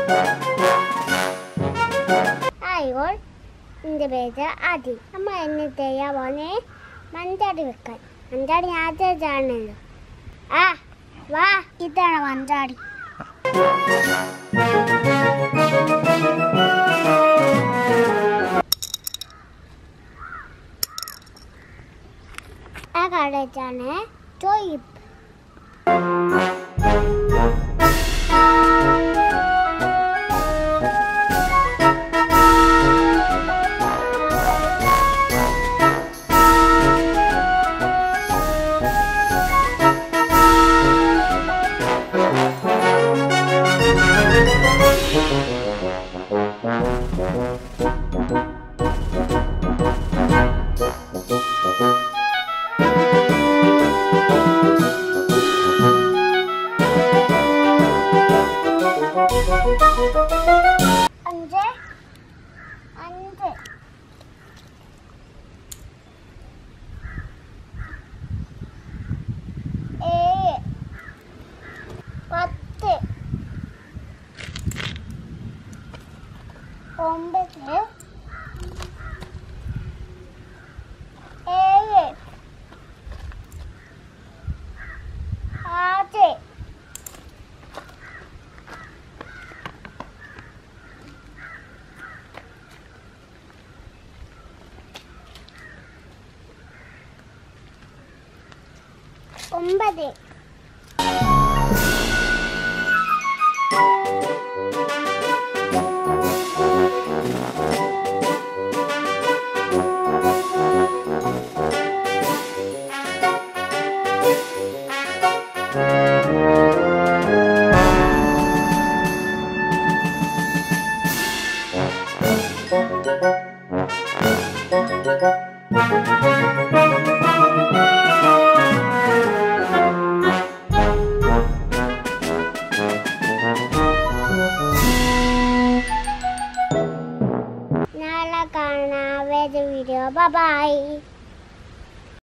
ആയിക്കോൾ എൻ്റെ പേര് ആദി നമ്മൾ എന്നെ ചെയ്യാൻ പോണേ മഞ്ചാടി വെക്കാൻ മഞ്ചാടി ആദ്യമാണല്ലോ ആ വാ ഇതാണ് മഞ്ചാടി ആ കടച്ചാണ് ചോയിപ്പ് അഞ്ച് അഞ്ച് ഏഴ് പത്ത് ഒമ്പത് ഏഴ് ആറ് ഒമ്പത് നാളെ കാണാം വേറെ വീഡിയോ ബൈ